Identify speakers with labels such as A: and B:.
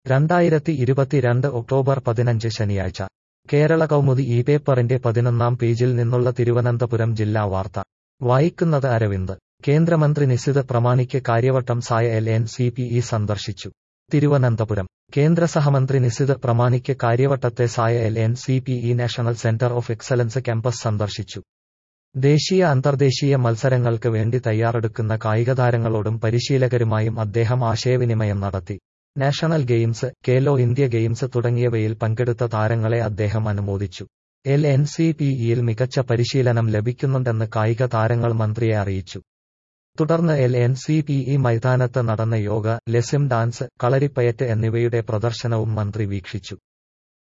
A: രണ്ടായിരത്തി ഇരുപത്തിരണ്ട് ഒക്ടോബർ പതിനഞ്ച് ശനിയാഴ്ച കേരള കൗമുദി ഈ പേപ്പറിന്റെ പതിനൊന്നാം പേജിൽ നിന്നുള്ള തിരുവനന്തപുരം ജില്ലാ വാർത്ത വായിക്കുന്നത് അരവിന്ദ് കേന്ദ്രമന്ത്രി Nisith Pramanik Karyavattom SAI L N C P E സന്ദർശിച്ചു തിരുവനന്തപുരം കേന്ദ്ര സഹമന്ത്രി നിസിത് പ്രമാണിക്ക് കാര്യവട്ടത്തെ SAI L N C P E national centre of excellence campus സന്ദർശിച്ചു ദേശീയ അന്തർദേശീയ മത്സരങ്ങൾക്ക് വേണ്ടി തയ്യാറെടുക്കുന്ന കായികതാരങ്ങളോടും പരിശീലകരുമായും അദ്ദേഹം ആശയവിനിമയം നടത്തി national games Khelo India games തുടങ്ങിയവയിൽ പങ്കെടുത്ത താരങ്ങളെ അദ്ദേഹം അനുമോദിച്ചു എൽ എൻ സി പി ഇയിൽ മികച്ച പരിശീലനം ലഭിക്കുന്നുണ്ടെന്ന് കായിക താരങ്ങൾ മന്ത്രിയെ അറിയിച്ചു തുടർന്ന് L N C P E മൈതാനത്ത് നടന്ന യോഗ ലെസിം ഡാൻസ് കളരിപ്പയറ്റ് എന്നിവയുടെ പ്രദർശനവും മന്ത്രി വീക്ഷിച്ചു